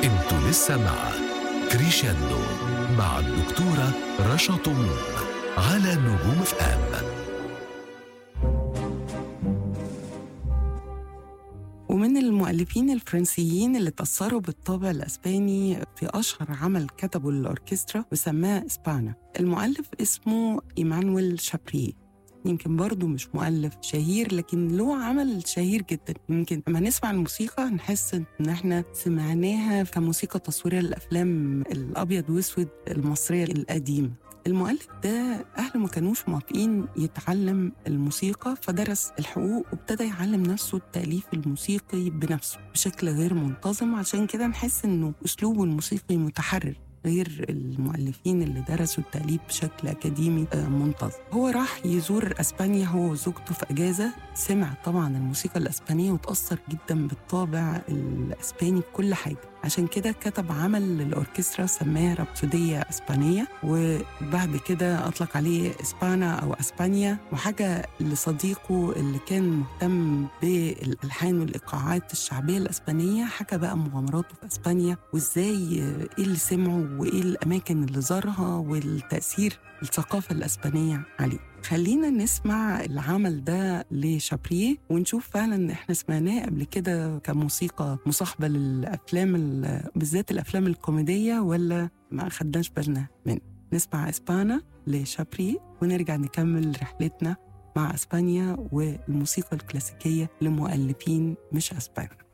انتوا لسه مع كريشاندو مع الدكتورة رشا طموح على نجوم اف ام ومن المؤلفين الفرنسيين اللي تأثروا بالطابع الأسباني في أشهر عمل كتبه للأوركسترا وسماه إسبانا المؤلف اسمه إيمانويل شابري يمكن برضه مش مؤلف شهير لكن له عمل شهير جدا يمكن لما نسمع الموسيقى نحس ان احنا سمعناها كموسيقى تصويريه للافلام الابيض واسود المصريه القديمه المؤلف ده أهله ما كانوش موافقين يتعلم الموسيقى فدرس الحقوق وابتدى يعلم نفسه التأليف الموسيقي بنفسه بشكل غير منتظم عشان كده نحس إنه أسلوبه الموسيقي متحرر غير المؤلفين اللي درسوا التأليف بشكل أكاديمي آه، منتظم هو راح يزور أسبانيا هو وزوجته في أجازة سمع طبعا الموسيقى الأسبانية وتأثر جدا بالطابع الأسباني بكل حاجة عشان كده كتب عمل للأوركسترا سماه رابسودية أسبانية وبعد كده أطلق عليه إسبانا أو أسبانيا وحاجة لصديقه اللي كان مهتم بالألحان والإيقاعات الشعبية الأسبانية حكى بقى مغامراته في أسبانيا وإزاي إيه اللي سمعه وإيه الأماكن اللي زارها والتأثير الثقافة الأسبانية عليه خلينا نسمع العمل ده لشابريه ونشوف فعلا احنا سمعناه قبل كده كموسيقى مصاحبة للأفلام ال- بالذات الأفلام الكوميدية ولا ما أخدناش بالنا منه نسمع إسبانا لشابريه ونرجع نكمل رحلتنا مع أسبانيا والموسيقى الكلاسيكية لمؤلفين مش أسبان